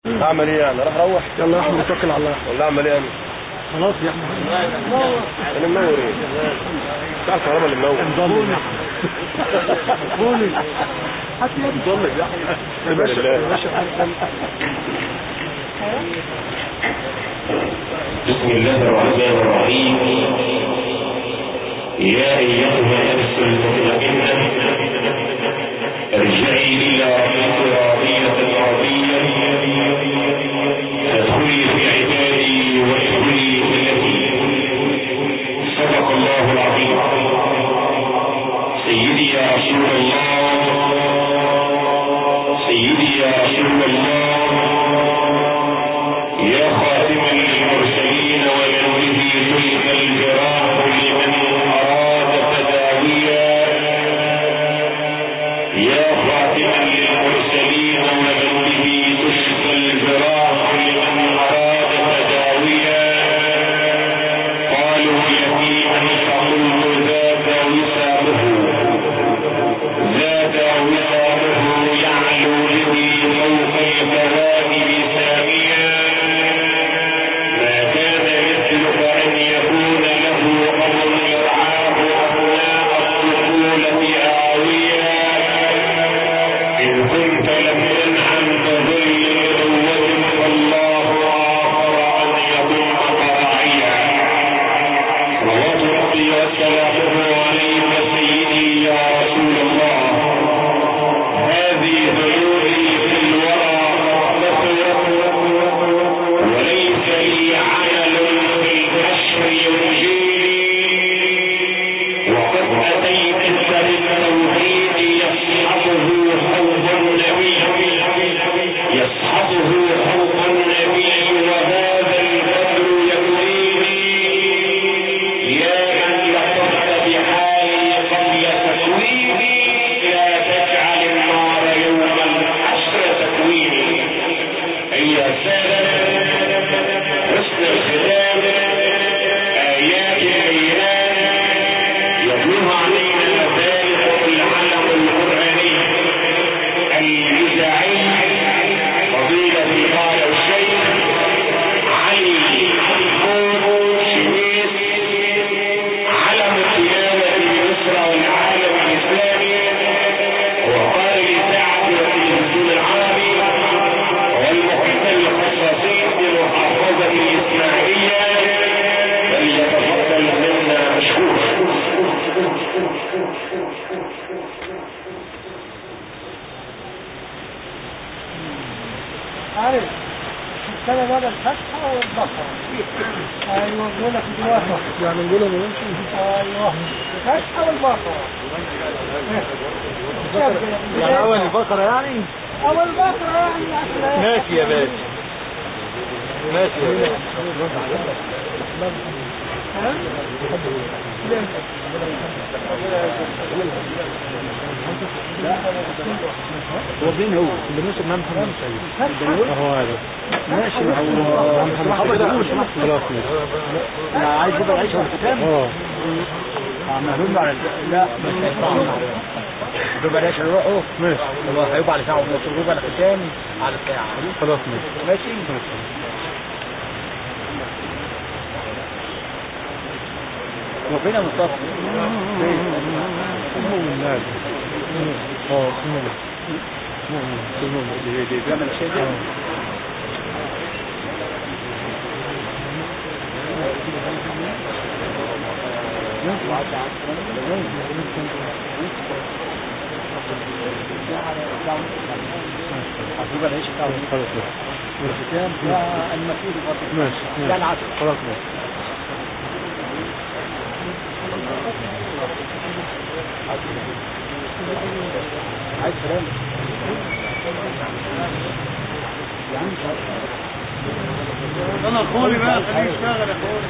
اعمل ايه يعني اروح اروح يلا يا احمد توكل على الله ولا اعمل ايه انا خلاص يا احمد انا منور ايه بتاع الكهرباء اللي منور مضلم قولي حتى يا مضلم يا احمد يا باشا يا بالله. باشا بسم الله الرحمن الرحيم يا أيتها النفس المطمئنة ارجعي إلى ربك راضية مرضية فادخلي في عبادي وادخلي جنتي صدق الله العظيم سيدي يا رسول الله سيدي يا رسول الله يا خاتما للمرسلين ومن به تلك الجراح لمن أراد تداويا يا خاتما للمرسلين ومن به تشفى الجراح لمن أراد تداويا قالوا يتيما فقلت ذاك وسامه ذاك وسامه يعلو به فوق الكواكب ساميا ما كان مثلك أن يكون له أمر يرعاه أبناء الطفولة آويا إن كنت لم تنعم بظل قوة فالله آخر أن يضمك راعيا صلوات ربي وسلامه عليك سيدي يا رسول الله هذه ذنوبي في الورى كثرت وليس لي عمل في الحشر ينجيني وقد أتيت بالتوحيد يصحبه حب النبي يصحبه حب النبي وهذا البدر يكفيني يا من لطفت بحالي قبل تكويني لا تجعل النار يوم الحشر تكويني أيها السادة حسن الختام آيات الأيام يتلوها علينا ذلك العلم القرآني الإذاعي فضيلة قال الشيخ علي محمود شميس علم التلاوة بمصر والعالم الإسلامي وقال الإذاعة والتلفزيون العربي والمحيط الخصاصي بمحافظة الإسماعيلية فليتفضل منا مشكورا عارف السنة بقى الفتحة والبصرة ايوه بقول لك دلوقتي يعني نقولهم ونمشي ايوه الفتحة والبصرة يعني اول البصرة يعني اول البصرة يعني عشان ماشي يا باشا ماشي يا باشا هو فين هو؟ اللي ماشي مع محمد سيد هو هذا ماشي هو محمد خلاص ماشي انا عايز بابا العيش والختام اه عملهم على لا بابا العيش نروحه ماشي هو هيبقى على ساعة ونص بابا الختام على ساعة خلاص ماشي ماشي هو فين يا مصطفى؟ اسمه من نادي اه اسمه اسمه بيعمل الشيء ده حبيب العيش بتاعه خلاص والختام بتاع المسؤول ماشي ده العسل خلاص ماشي عايز كلام انا اخوي بقى خليه يشتغل يا اخوي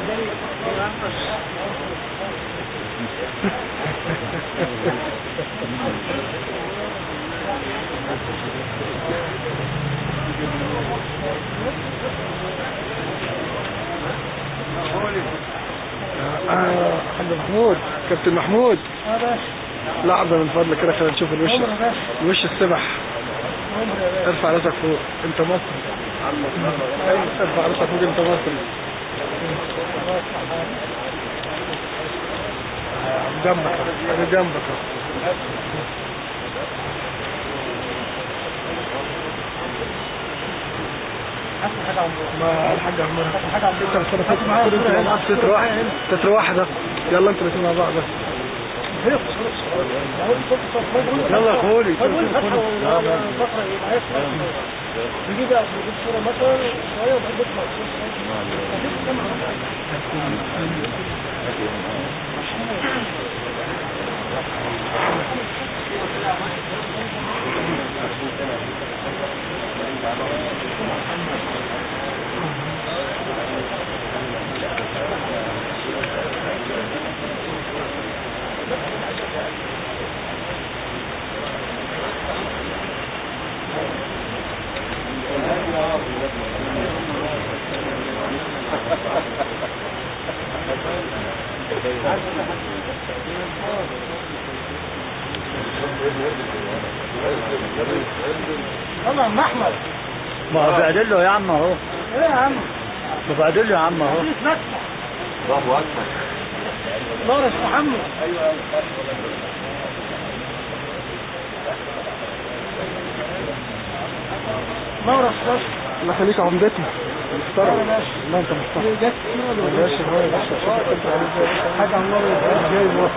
آه، حاج محمود كابتن محمود اه باشا لحظة من فضلك كده خلينا نشوف الوش عمر يا باشا الوش السبح عمر يا باشا ارفع راسك فوق انت مصري أيوة، ارفع راسك فوق انت مصري آه، جنبك أهو، انا جنبك أهو. ما الحاج عمار انت مصطفى فاتح معايا انت مع بعض ستر واحد ستر واحدة يلا انتوا الاثنين مع بعض بس يلا يا خولي نجي بقى نجيب صورة مثلا شوية وبعدين نطلع يلا يا عم احمد ما هو بعدل له يا عم اهو ايه يا عم ما بعدل له يا عم اهو اتمسح الله اكبر نورس محمد نورس باشا الله يخليك عمدتنا محترم يا باشا. الله انت محترم جت كتير يا ولا باشا هو يا باشا شوفك انت عامل ازاي حاجة عن نور جاي بقى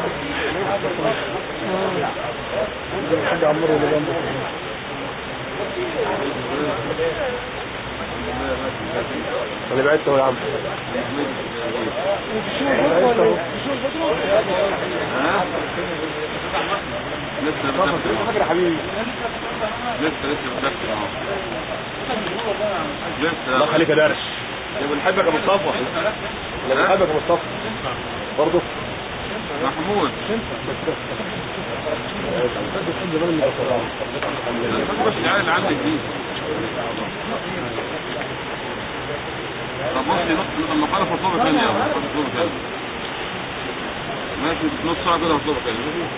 الحاج عمار اللي جنبك انا بعدت اهو يا عم لسه فاكر يا حبيبي لسه لسه بتذكر اهو لسه الله يخليك يا درش يا بنحبك يا مصطفى انا بنحبك يا مصطفى برضه محمود بس العيال اللي عندك دي طب بصي نص لما انا اطلبك تاني يا اطلبك تاني ماشي نص ساعة كده هطلبك تاني ماشي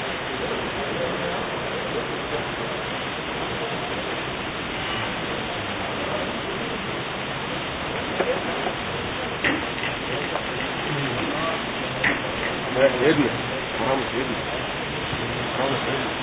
يا ابني حرام يا ابني حرام يا ابني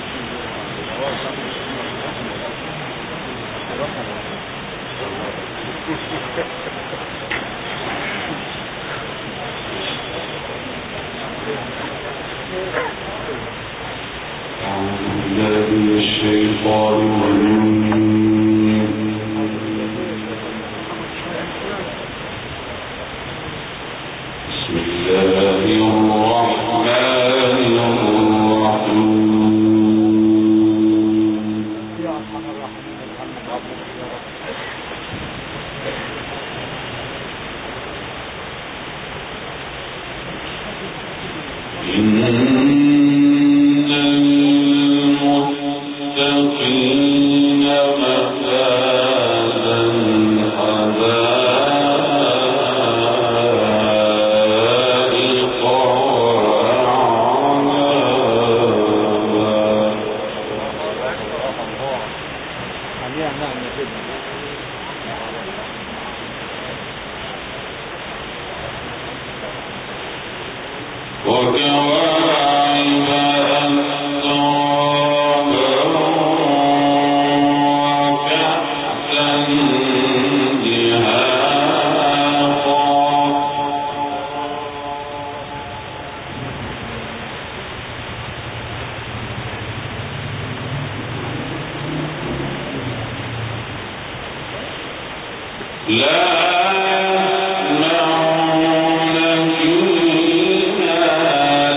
بسم الله الرحمن الرحيم إن المتقين مفازا حدائق وأعنابا وكواعب أترابا وكأسا دهاقا لا يسمعون فيها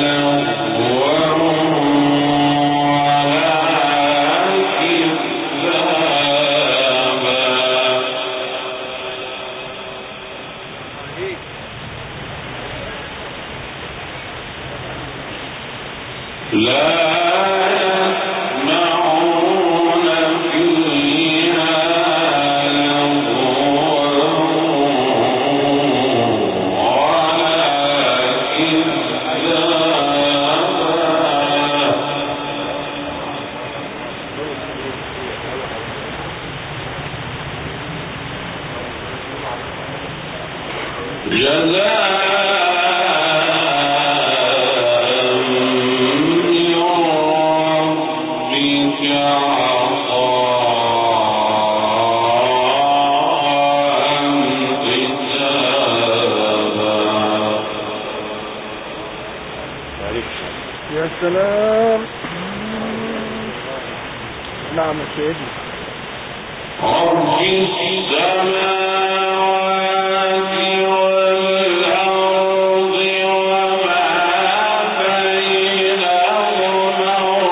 يا سلام نعم يا سيدي رب السماوات والأرض وما بينهما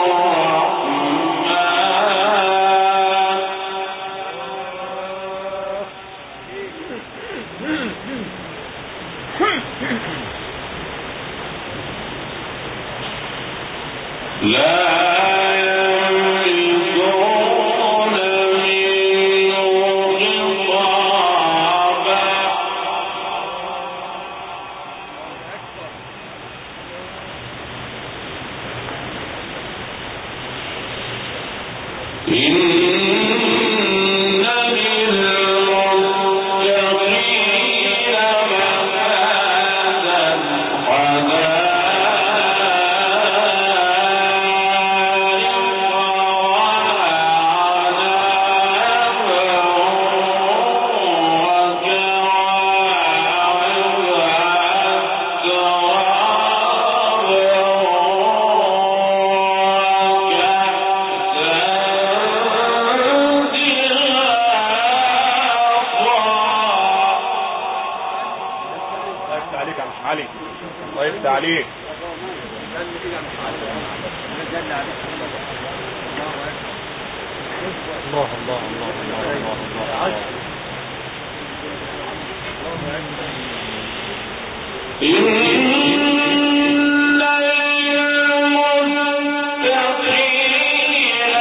الرحمن لا يملكون منه خطابا إن للمتقين مفازا وقفت عليك يا مش علي وقفت عليك الله الله الله الله الله الله إن للمتقين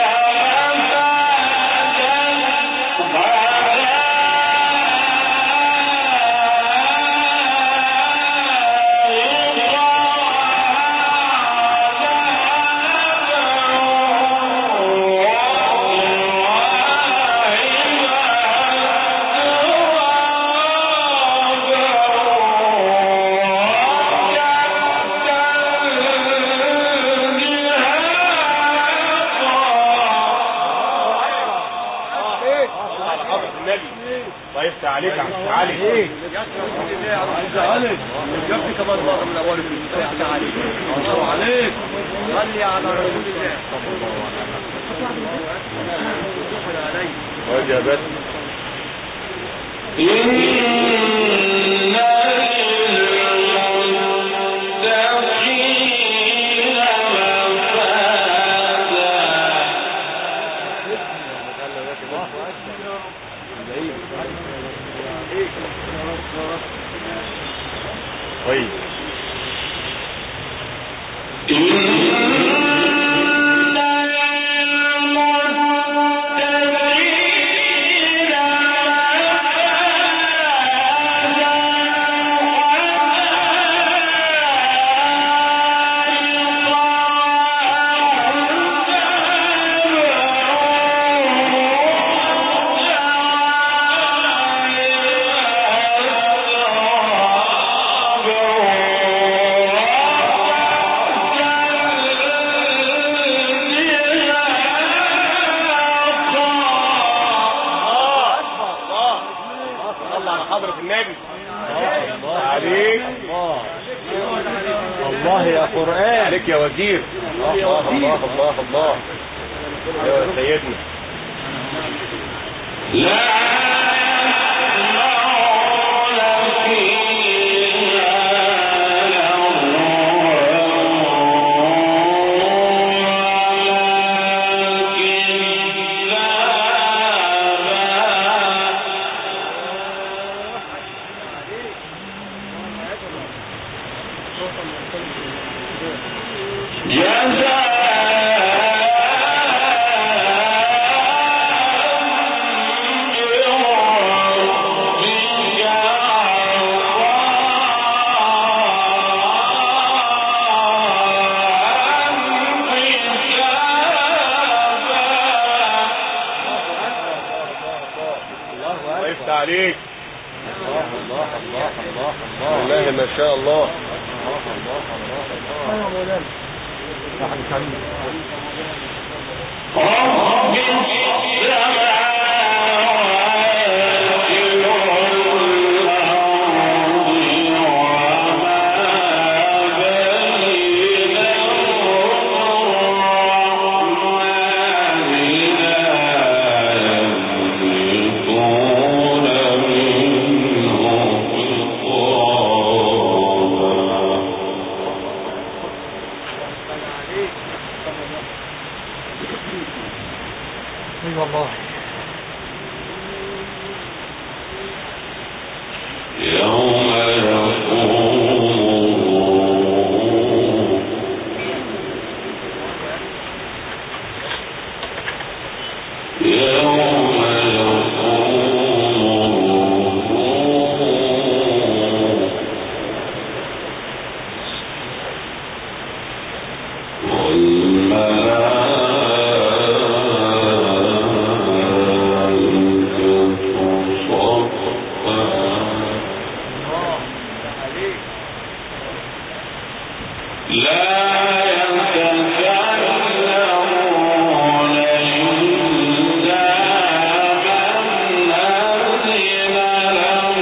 على حضرة النبي وقفت عليك يا مش علي ايه عايز عليك جبت كمان مرة من الأول في الفتح عليك الله عليك صلي على رسول الله وادي يا بس إن للمتقين مفازا طيب إن للمتقين صلى على حضرة النبي عليك الله يا قرآن عليك يا وزير الله الله الله الله يا سيدنا لا يسمعون فيها جزاء ايوه مولانا رب السماوات والأرض وما بينهما لا يملكون منه خطابا اي والله يوم يقوم يوم يقوم والملائكة صفا لا يتكلمون إلا من أذن له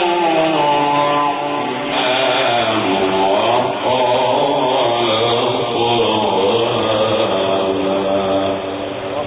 الرحمن وقال صوابا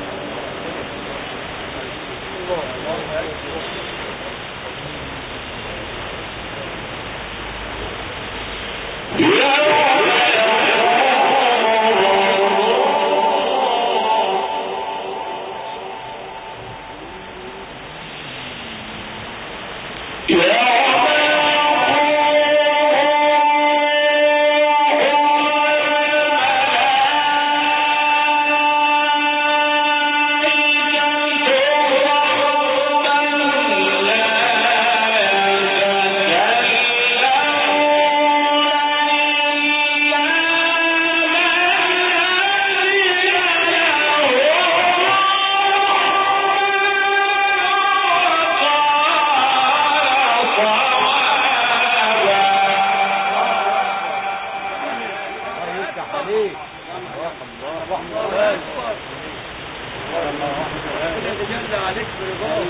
جل عليك برضاه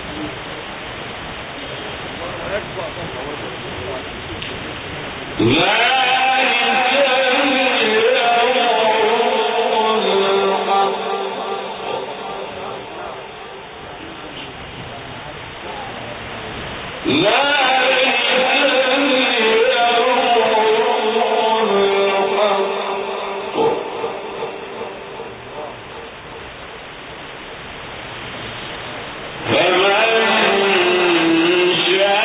فمن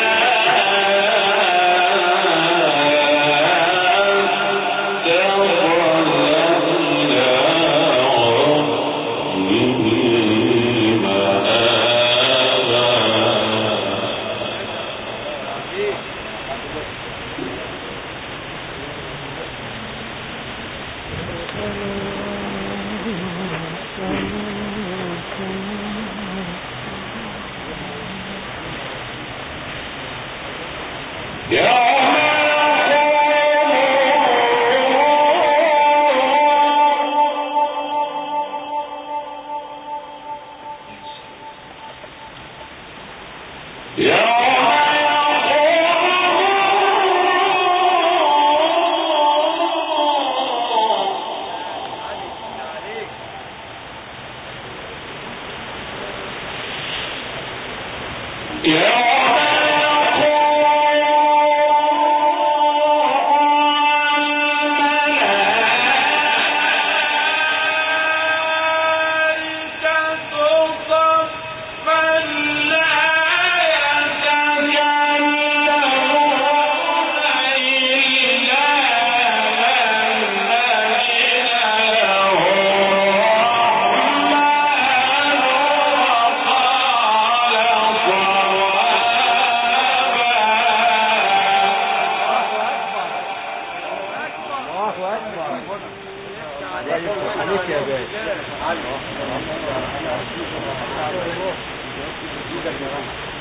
عليك يا باشا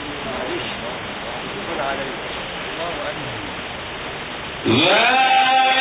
لا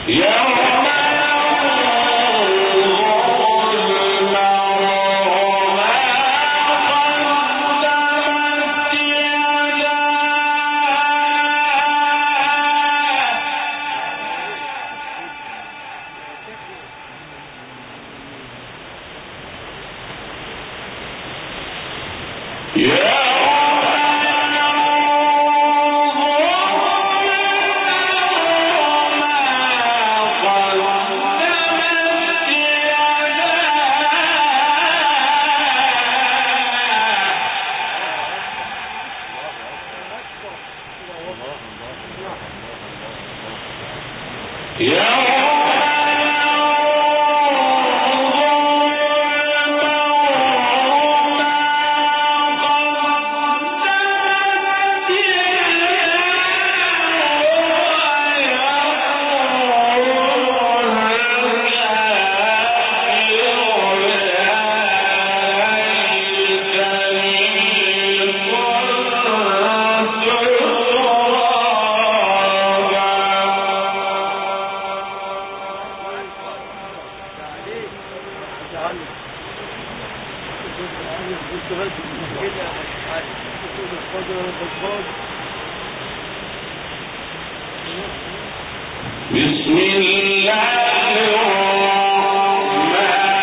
بسم الله الرحمن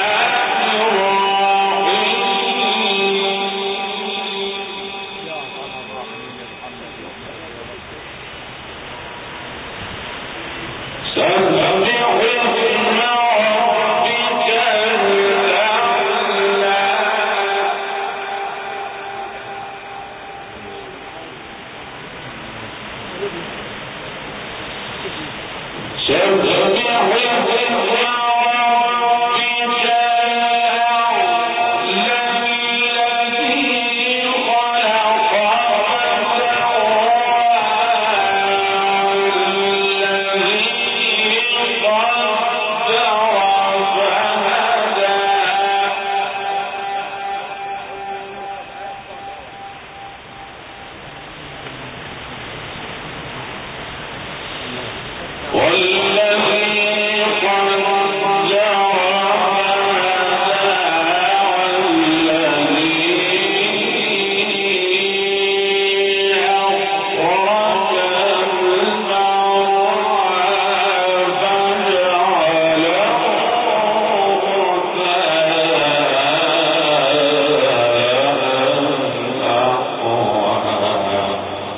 الرحيم سبح اسم ربك الأعلى سبح اسم ربك الأعلى الذي خلق فسوى الذي قدر فهدى والذي قدر والذي أخرج المرعى فجعله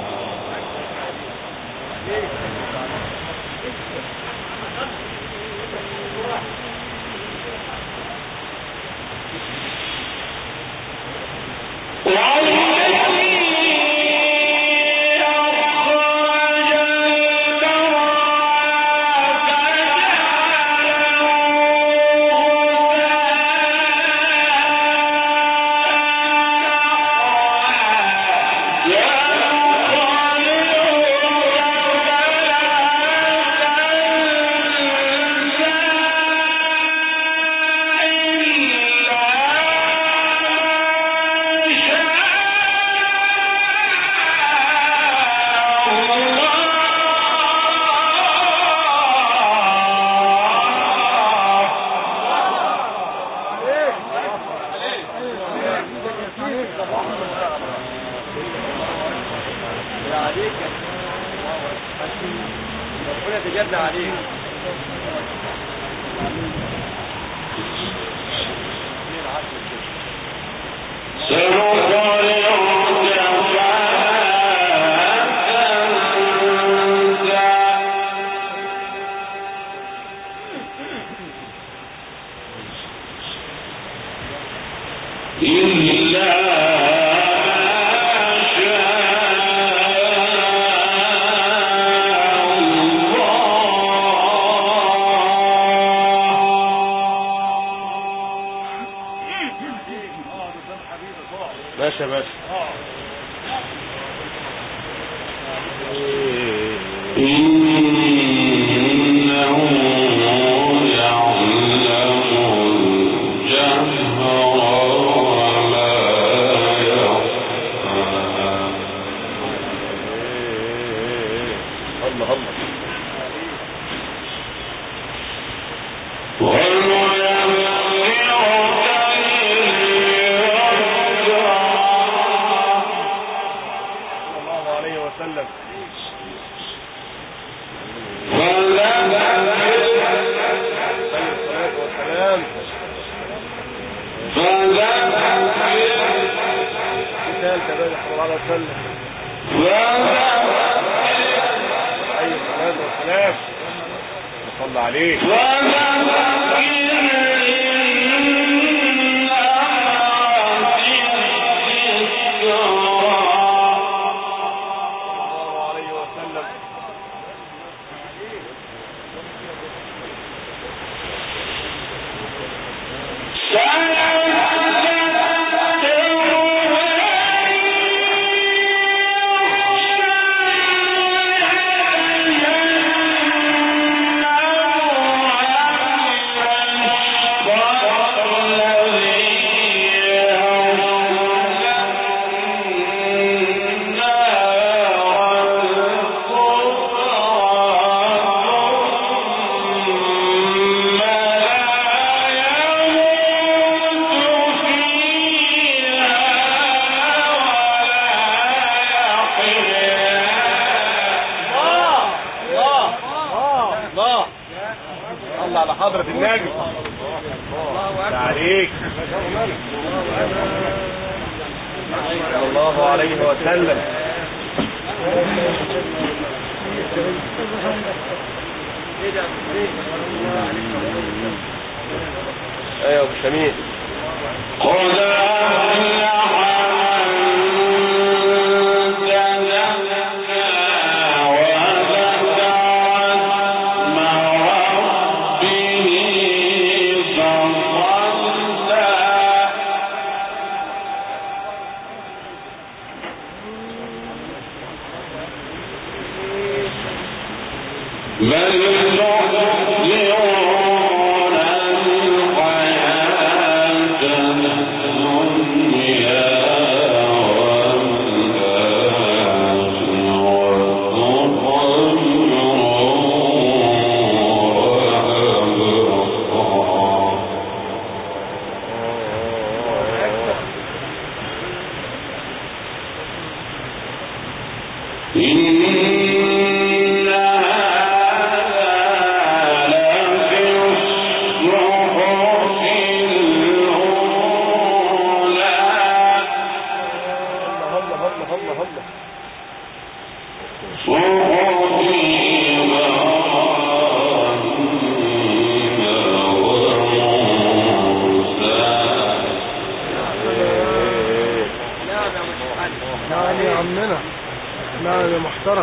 عليك ربنا يتجلى عليك سنقرئك فلا تنسى إلا ما شاء الله باشا باشا إنه يعلم الجهر وما يخفى الله الله صلى عليه الله عليه وسلم الله الله الله على حضرة النبي الله عليك صلى الله عليه وسلم ايوه ابو شميل بل تؤثرون الحياة الدنيا والآخرة خير وأبقى إن هذا لفي الصحف الأولى الله الله الله الله الله صحف إبراهيم وموسى نعم يا عمنا نعم يا محترم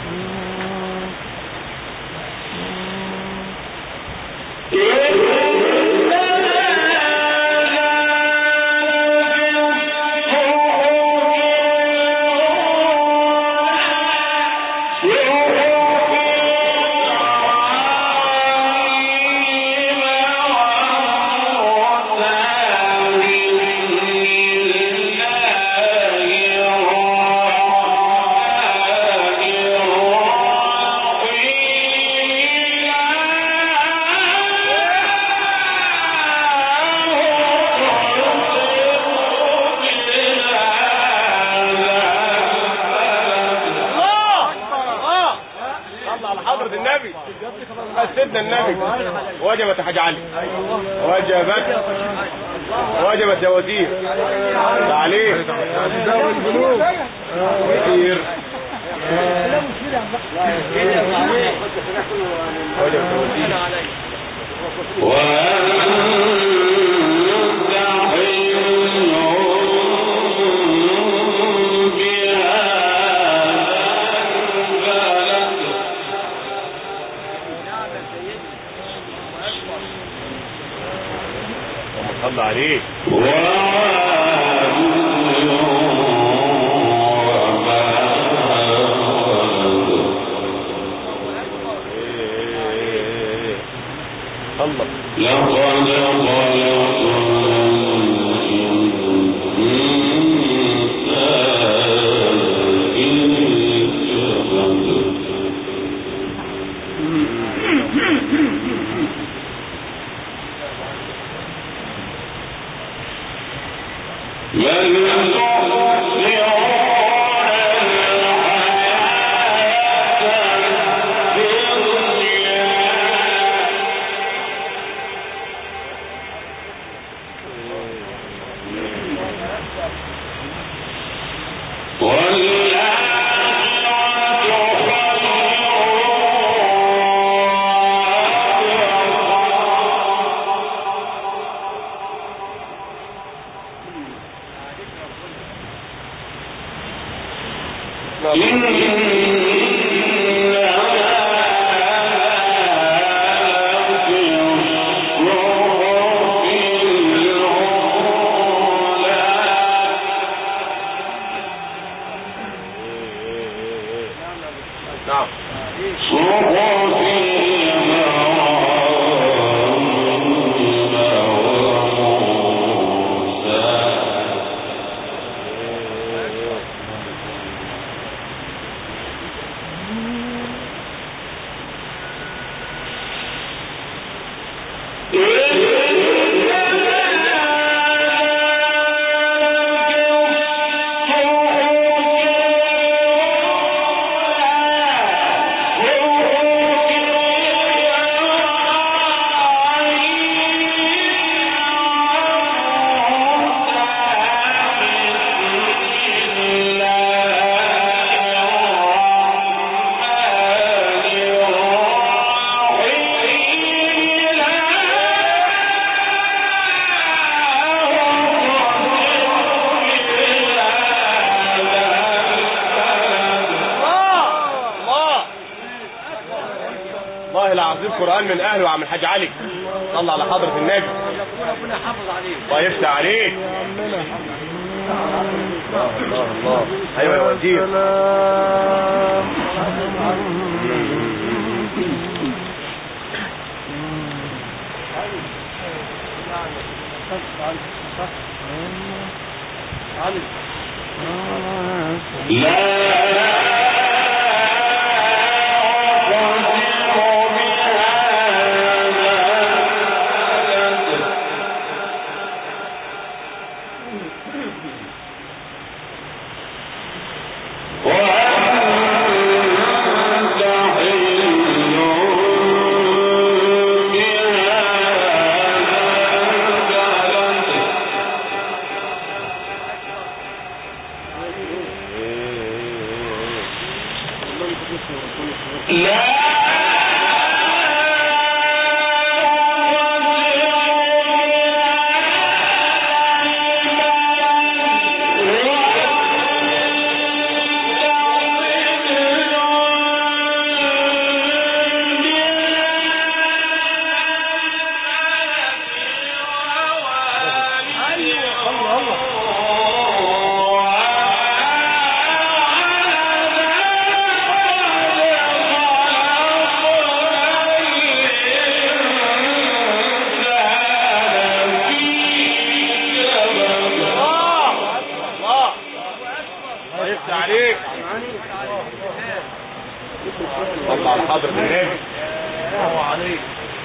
الله الله الله على حضرة النبي سيدنا النبي وجبت يا حاج علي وجبت وجبت يا وزير ده عليه وزير وجبت يا وزير وأنت حل بهذا البلد صلى عليه الله لقد والآخرة خير والله العظيم قرآن من أهله وعم الحاج علي صلى على حضرة النبي ربنا يحافظ عليك الله يفتح عليك الله الله ايوه يا وزير الله الله يفتح عليك صلى على حضرة النبي الله عليك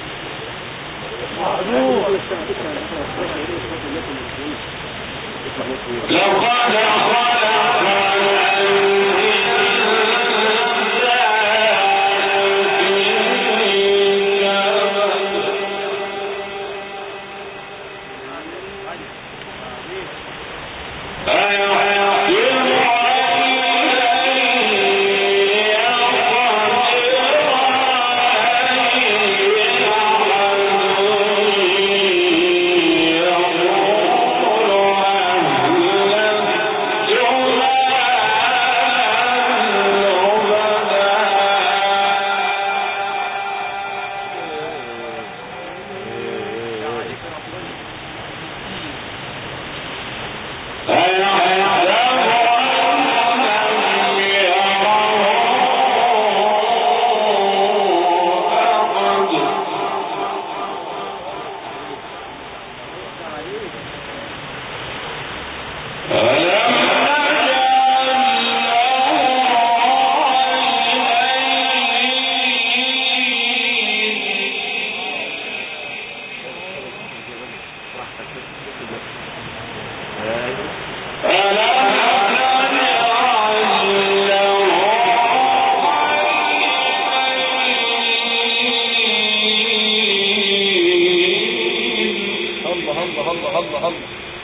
الله الله الله الله الله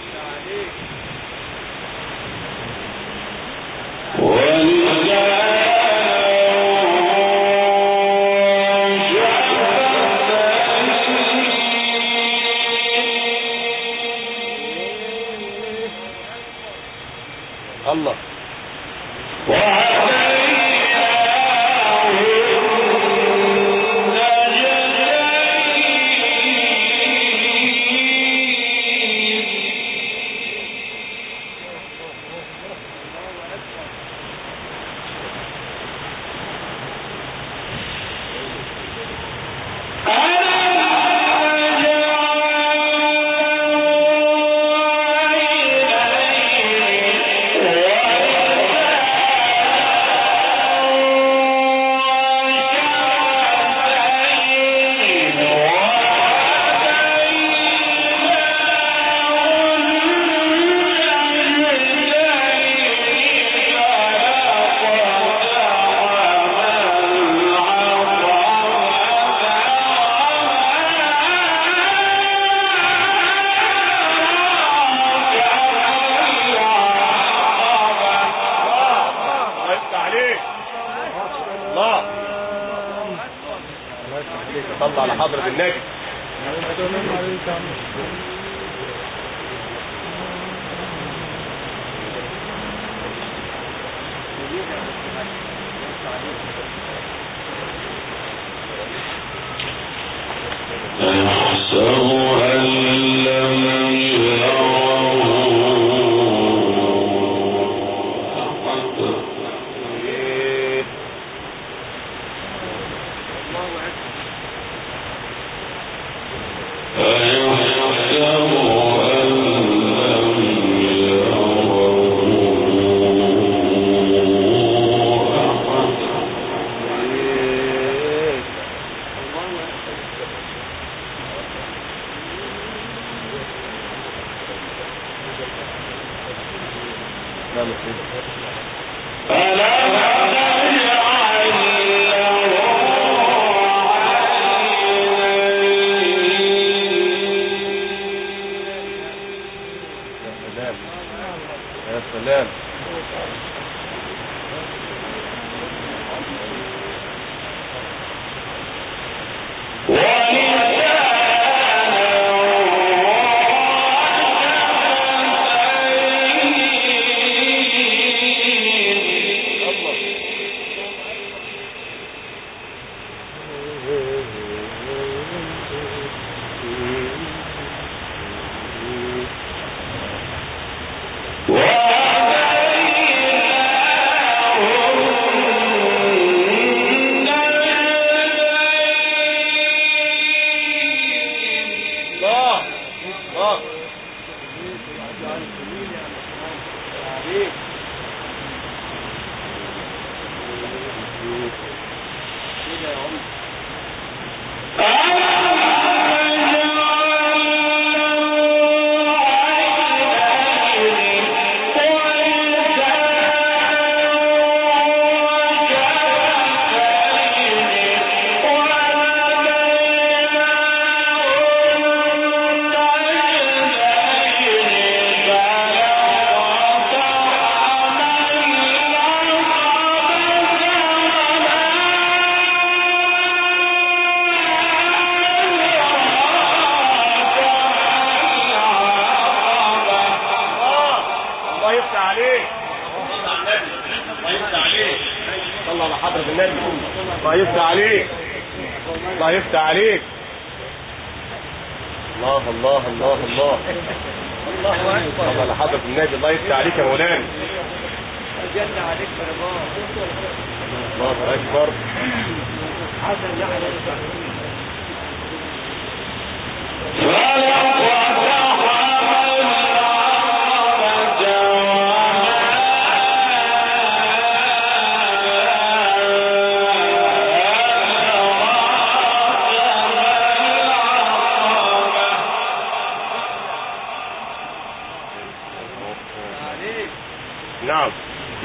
الله الله يفتح عليك الله صلى على حضرة النبي نعم يا سيدي يا سلام يا سلام الله الله الله يفتح عليك الله يفتح عليك صلى على حضرة النبي الله يفتح عليك الله يفتح عليك الله الله الله الله صلى على حضرة النبي الله يفتح عليك يا مولانا جنة عليك برضاه الله اكبر حسن يحيى نعم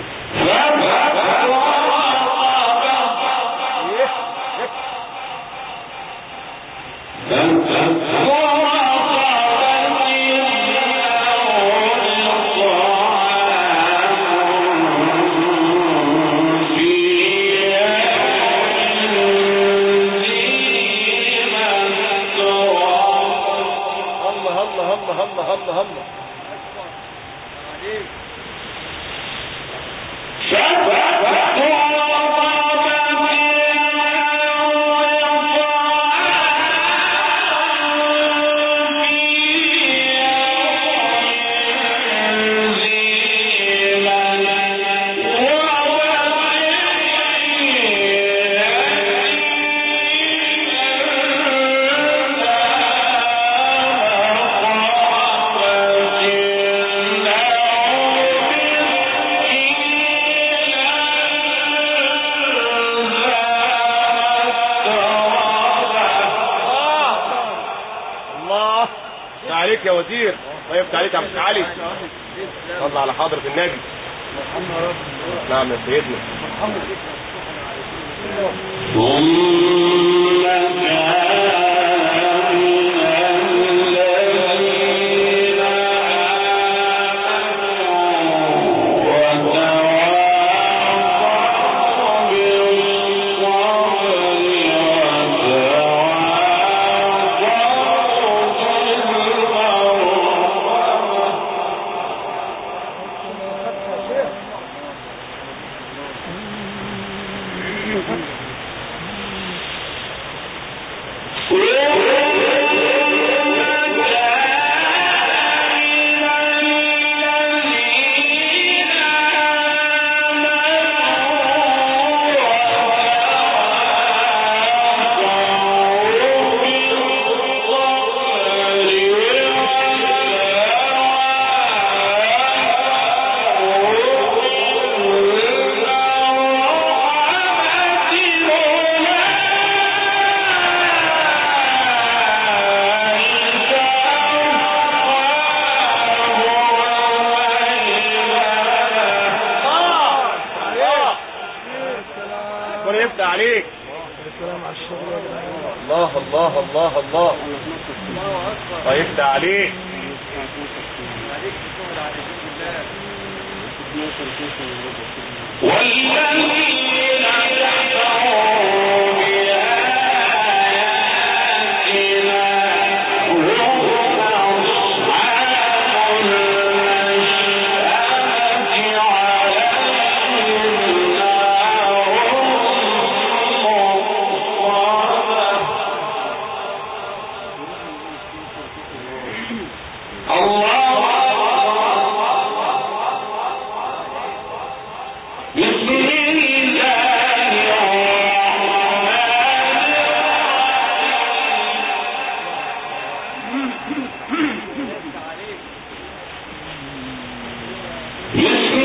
الله الله الله الله الله الله الله يفتح عليك يا وزير الله يفتح عليك يا عبد علي صلى على حضرة النبي نعم يا سيدنا ثم كان من الذين آمنوا وتواصوا بالصبر وتواصوا بالمعروف الله الله الله الله يفتح عليك والذين كفروا بآياتنا هم أصحاب المشأمة عليهم نار بسم الله بسم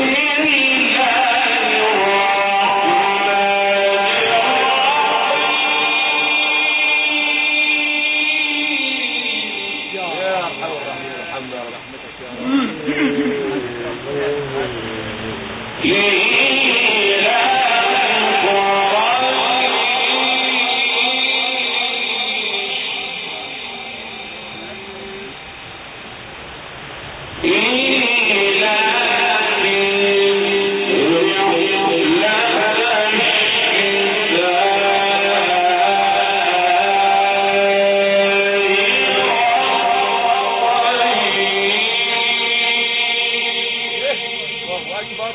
يا ارحم الراحمين الحمد لله رحمتك يا رب الله اكبر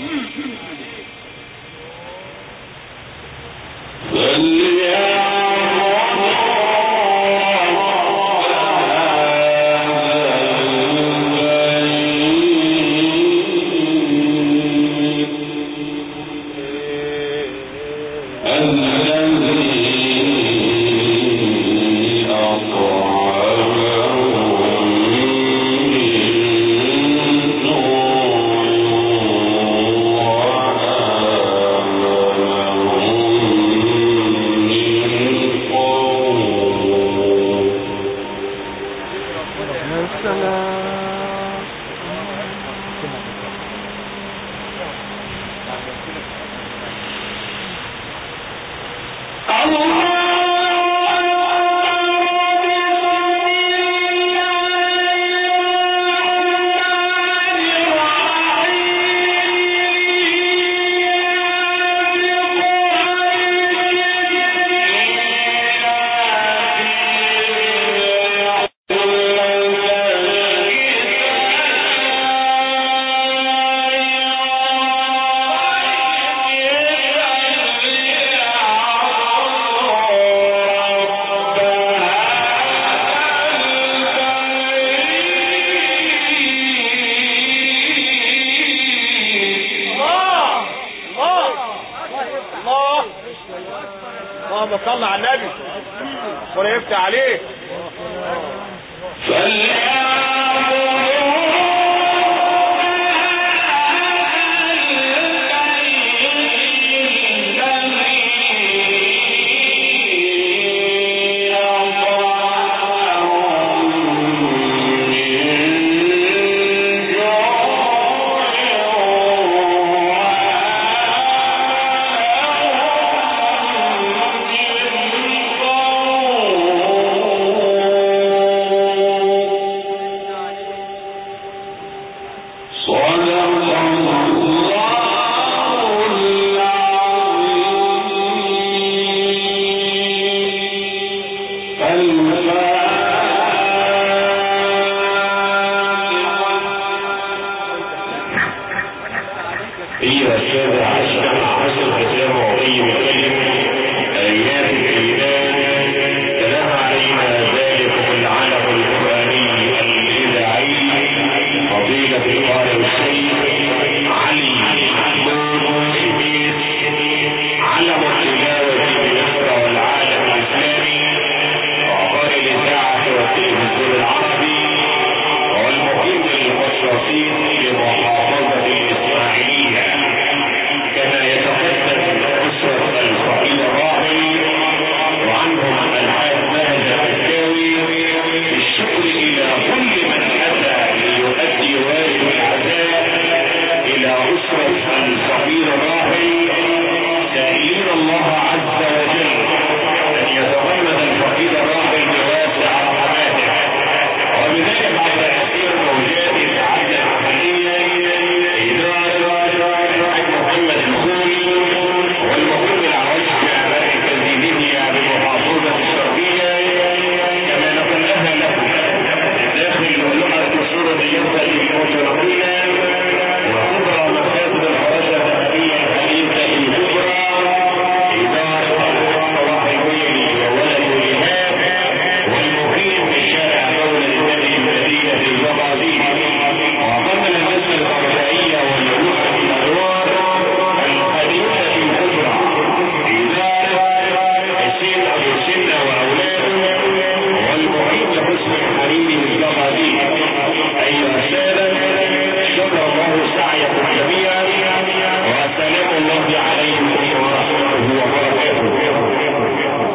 الله الله الله اللهم صل على النبي ولا يفتح عليك ايوه كده